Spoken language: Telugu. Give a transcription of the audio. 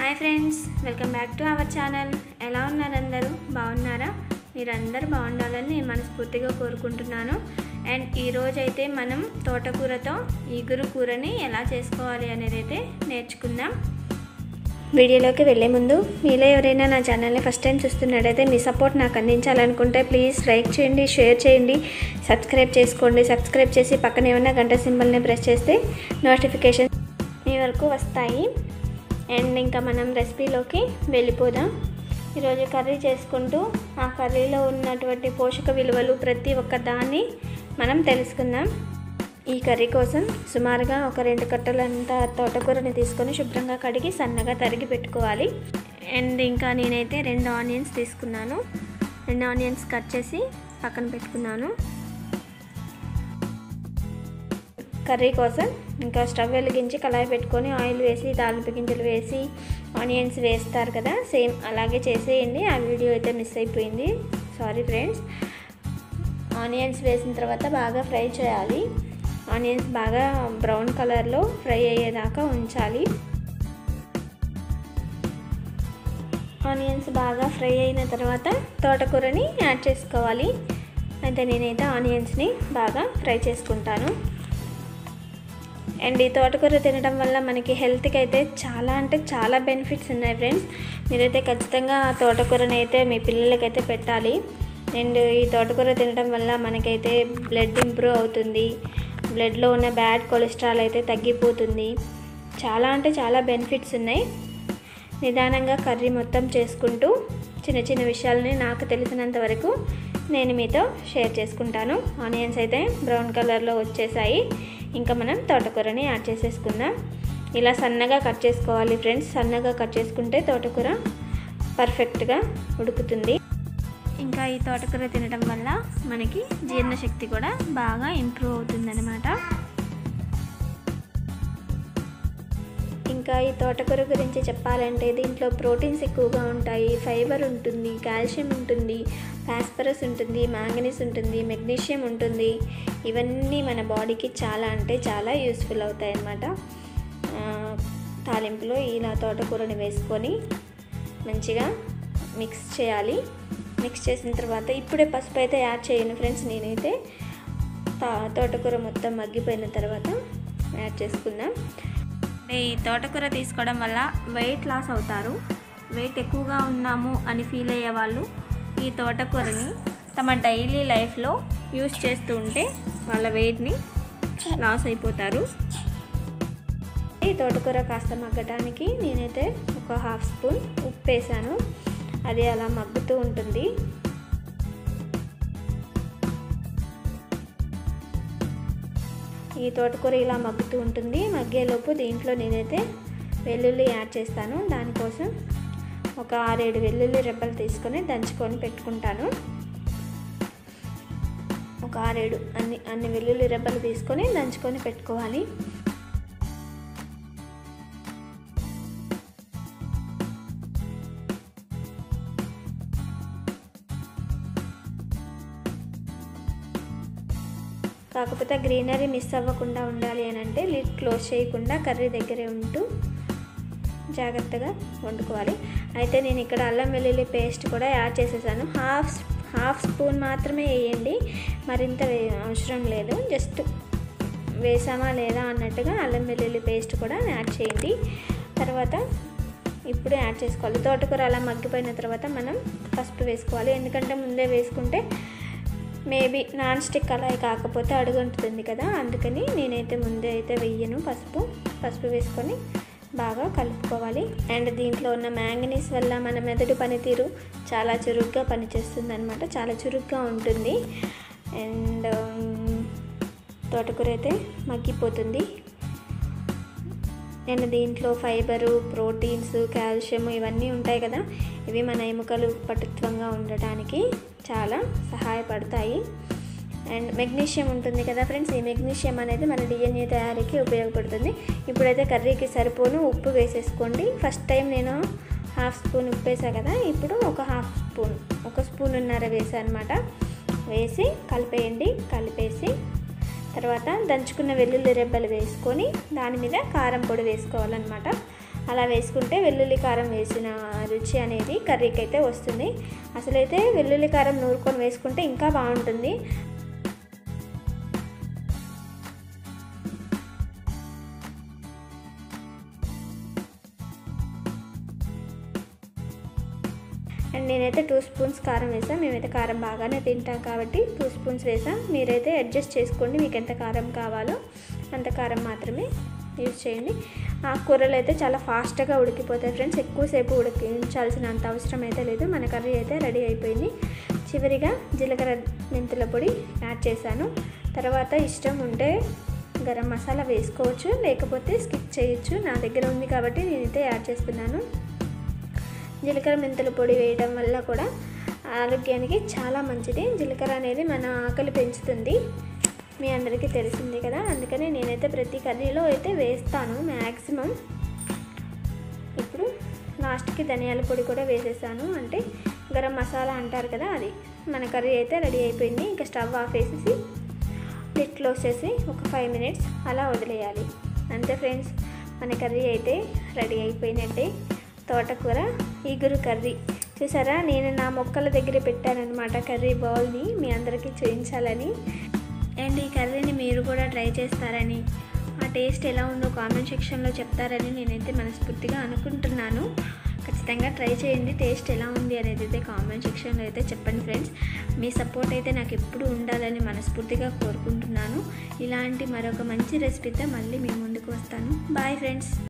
hi friends welcome back to our channel ఎలా ఉన్నారు అందరూ బాగున్నారా మీరందరూ బాగుండాలని నేను మనస్ఫూర్తిగా కోరుకుంటున్నాను అండ్ ఈరోజు అయితే మనం తోటకూరతో ఈగురు కూరని ఎలా చేసుకోవాలి అనేది అయితే నేర్చుకుందాం వీడియోలోకి వెళ్ళే ముందు మీలో ఎవరైనా నా ఛానల్ని ఫస్ట్ టైం చూస్తున్నట్టయితే మీ సపోర్ట్ నాకు అందించాలనుకుంటే ప్లీజ్ లైక్ చేయండి షేర్ చేయండి సబ్స్క్రైబ్ చేసుకోండి సబ్స్క్రైబ్ చేసి పక్కనే ఉన్న గంట సింబల్ని ప్రెస్ చేస్తే నోటిఫికేషన్ మీ వరకు వస్తాయి అండ్ ఇంకా మనం రెసిపీలోకి వెళ్ళిపోదాం ఈరోజు కర్రీ చేసుకుంటూ ఆ కర్రీలో ఉన్నటువంటి పోషక విలువలు ప్రతి ఒక్క దాన్ని మనం తెలుసుకుందాం ఈ కర్రీ కోసం సుమారుగా ఒక రెండు కట్టలంత తోటకూరని తీసుకొని శుభ్రంగా కడిగి సన్నగా తరిగి పెట్టుకోవాలి అండ్ ఇంకా నేనైతే రెండు ఆనియన్స్ తీసుకున్నాను రెండు ఆనియన్స్ కట్ చేసి పక్కన పెట్టుకున్నాను కర్రీ కోసం ఇంకా స్టవ్ వెలిగించి కళాయి పెట్టుకొని ఆయిల్ వేసి తాలింపు గింజలు వేసి ఆనియన్స్ వేస్తారు కదా సేమ్ అలాగే చేసేయండి ఆ వీడియో అయితే మిస్ అయిపోయింది సారీ ఫ్రెండ్స్ ఆనియన్స్ వేసిన తర్వాత బాగా ఫ్రై చేయాలి ఆనియన్స్ బాగా బ్రౌన్ కలర్లో ఫ్రై అయ్యేదాకా ఉంచాలి ఆనియన్స్ బాగా ఫ్రై అయిన తర్వాత తోటకూరని యాడ్ చేసుకోవాలి అయితే నేనైతే ఆనియన్స్ని బాగా ఫ్రై చేసుకుంటాను అండ్ ఈ తోటకూర తినడం వల్ల మనకి హెల్త్కి అయితే చాలా అంటే చాలా బెనిఫిట్స్ ఉన్నాయి ఫ్రెండ్స్ మీరైతే ఖచ్చితంగా ఆ తోటకూరని అయితే మీ పిల్లలకైతే పెట్టాలి అండ్ ఈ తోటకూర తినడం వల్ల మనకైతే బ్లడ్ ఇంప్రూవ్ అవుతుంది బ్లడ్లో ఉన్న బ్యాడ్ కొలెస్ట్రాల్ అయితే తగ్గిపోతుంది చాలా అంటే చాలా బెనిఫిట్స్ ఉన్నాయి నిదానంగా కర్రీ మొత్తం చేసుకుంటూ చిన్న చిన్న విషయాలని నాకు తెలిసినంత వరకు నేను మీతో షేర్ చేసుకుంటాను ఆనియన్స్ అయితే బ్రౌన్ కలర్లో వచ్చేసాయి ఇంకా మనం తోటకూరని యాడ్ చేసేసుకుందాం ఇలా సన్నగా కట్ చేసుకోవాలి ఫ్రెండ్స్ సన్నగా కట్ చేసుకుంటే తోటకూర పర్ఫెక్ట్గా ఉడుకుతుంది ఇంకా ఈ తోటకూర తినడం వల్ల మనకి జీర్ణశక్తి కూడా బాగా ఇంప్రూవ్ అవుతుందన్నమాట ఇంకా ఈ తోటకూర గురించి చెప్పాలంటే దీంట్లో ప్రోటీన్స్ ఎక్కువగా ఉంటాయి ఫైబర్ ఉంటుంది కాల్షియం ఉంటుంది ఫాస్ఫరస్ ఉంటుంది మ్యాంగనీస్ ఉంటుంది మెగ్నీషియం ఉంటుంది ఇవన్నీ మన బాడీకి చాలా అంటే చాలా యూస్ఫుల్ అవుతాయి అన్నమాట తాలింపులో ఇలా తోటకూరని వేసుకొని మంచిగా మిక్స్ చేయాలి మిక్స్ చేసిన తర్వాత ఇప్పుడే పసుపు అయితే యాడ్ చేయను ఫ్రెండ్స్ నేనైతే తోటకూర మొత్తం మగ్గిపోయిన తర్వాత యాడ్ చేసుకుందాం ఈ తోటకూర తీసుకోవడం వల్ల వెయిట్ లాస్ అవుతారు వెయిట్ ఎక్కువగా ఉన్నాము అని ఫీల్ అయ్యే వాళ్ళు ఈ తోటకూరని తమ డైలీ లైఫ్లో యూస్ చేస్తూ ఉంటే వాళ్ళ వెయిట్ని లాస్ అయిపోతారు ఈ తోటకూర కాస్త మగ్గడానికి నేనైతే ఒక హాఫ్ స్పూన్ ఉప్పు వేసాను అది అలా మగ్గుతూ ఉంటుంది ఈ తోటకూర ఇలా మగ్గుతూ ఉంటుంది మగ్గేలోపు దీంట్లో నేనైతే వెల్లుల్లి యాడ్ చేస్తాను దానికోసం ఒక ఆరేడు వెల్లుల్లి రెబ్బలు తీసుకొని దంచుకొని పెట్టుకుంటాను ఒక ఆరేడు అన్ని అన్ని వెల్లుల్లి రెబ్బలు తీసుకొని దంచుకొని పెట్టుకోవాలి కాకపోతే గ్రీనరీ మిస్ అవ్వకుండా ఉండాలి అని అంటే లిడ్ క్లోజ్ చేయకుండా కర్రీ దగ్గరే ఉంటూ జాగ్రత్తగా వండుకోవాలి అయితే నేను ఇక్కడ అల్లం వెల్లుల్లి పేస్ట్ కూడా యాడ్ చేసేసాను హాఫ్ హాఫ్ స్పూన్ మాత్రమే వేయండి మరింత అవసరం లేదు జస్ట్ వేసామా లేదా అన్నట్టుగా అల్లం వెల్లుల్లి పేస్ట్ కూడా యాడ్ చేయండి తర్వాత ఇప్పుడు యాడ్ చేసుకోవాలి తోటకూర అలా మగ్గిపోయిన తర్వాత మనం పసుపు వేసుకోవాలి ఎందుకంటే ముందే వేసుకుంటే మేబీ నాన్ స్టిక్ కళాయి కాకపోతే అడుగుంటుంది కదా అందుకని నేనైతే ముందే అయితే వెయ్యను పసుపు పసుపు వేసుకొని బాగా కలుపుకోవాలి అండ్ దీంట్లో ఉన్న మ్యాంగనీస్ వల్ల మన మెదడు పనితీరు చాలా చురుగ్గా పనిచేస్తుంది అనమాట చాలా చురుగ్గా ఉంటుంది అండ్ తోటకూర అయితే మగ్గిపోతుంది అండ్ దీంట్లో ఫైబరు ప్రోటీన్స్ కాల్షియం ఇవన్నీ ఉంటాయి కదా ఇవి మన ఎముకలు పటుత్వంగా ఉండటానికి చాలా సహాయపడతాయి అండ్ మెగ్నీషియం ఉంటుంది కదా ఫ్రెండ్స్ ఈ మెగ్నీషియం అనేది మన డిఎన్ఏ తయారీకి ఉపయోగపడుతుంది ఇప్పుడైతే కర్రీకి సరిపోను ఉప్పు వేసేసుకోండి ఫస్ట్ టైం నేను హాఫ్ స్పూన్ ఉప్పు వేసా కదా ఇప్పుడు ఒక హాఫ్ స్పూన్ ఒక స్పూన్ ఉన్నర వేసా అనమాట వేసి కలిపేయండి కలిపేసి తర్వాత దంచుకున్న వెల్లుల్లి రెబ్బలు వేసుకొని దాని మీద కారం పొడి వేసుకోవాలన్నమాట అలా వేసుకుంటే వెల్లుల్లి కారం వేసిన రుచి అనేది కర్రీకి అయితే వస్తుంది అసలైతే వెల్లుల్లి కారం నూరుకొని వేసుకుంటే ఇంకా బాగుంటుంది అండ్ నేనైతే టూ స్పూన్స్ కారం వేసాం మేమైతే కారం బాగానే తింటాం కాబట్టి టూ స్పూన్స్ వేసాం మీరైతే అడ్జస్ట్ చేసుకోండి మీకు ఎంత కారం కావాలో అంత కారం మాత్రమే యూజ్ చేయండి ఆ కూరలు అయితే చాలా ఫాస్ట్గా ఉడికిపోతాయి ఫ్రెండ్స్ ఎక్కువసేపు ఉడికించాల్సినంత అవసరం అయితే లేదు మన కర్రీ అయితే రెడీ అయిపోయింది చివరిగా జీలకర్ర మెంతుల పొడి యాడ్ చేశాను తర్వాత ఇష్టం ఉంటే గరం మసాలా వేసుకోవచ్చు లేకపోతే స్కిప్ చేయొచ్చు నా దగ్గర ఉంది కాబట్టి నేనైతే యాడ్ చేస్తున్నాను జీలకర్ర మెంతుల పొడి వేయడం వల్ల కూడా ఆరోగ్యానికి చాలా మంచిది జీలకర్ర అనేది మన ఆకలి పెంచుతుంది మీ అందరికీ తెలిసింది కదా అందుకనే నేనైతే ప్రతి కర్రీలో అయితే వేస్తాను మ్యాక్సిమం ఇప్పుడు లాస్ట్కి ధనియాల పొడి కూడా వేసేసాను అంటే గరం మసాలా అంటారు కదా అది మన కర్రీ అయితే రెడీ అయిపోయింది ఇంకా స్టవ్ ఆఫ్ వేసేసి లిట్ క్లోజ్ చేసి ఒక ఫైవ్ మినిట్స్ అలా వదిలేయాలి అంతే ఫ్రెండ్స్ మన కర్రీ అయితే రెడీ అయిపోయినట్టే తోటకూర ఈగురు కర్రీ చూసారా నేను నా మొక్కల దగ్గర పెట్టానన్నమాట కర్రీ బౌల్ని మీ అందరికీ చూపించాలని అండ్ ఈ కర్రీని మీరు కూడా ట్రై చేస్తారని ఆ టేస్ట్ ఎలా ఉందో కామెంట్ సెక్షన్లో చెప్తారని నేనైతే మనస్ఫూర్తిగా అనుకుంటున్నాను ఖచ్చితంగా ట్రై చేయండి టేస్ట్ ఎలా ఉంది అనేది అయితే కామెంట్ సెక్షన్లో అయితే చెప్పండి ఫ్రెండ్స్ మీ సపోర్ట్ అయితే నాకు ఎప్పుడు ఉండాలని మనస్ఫూర్తిగా కోరుకుంటున్నాను ఇలాంటి మరొక మంచి రెసిపీతో మళ్ళీ మీ ముందుకు వస్తాను బాయ్ ఫ్రెండ్స్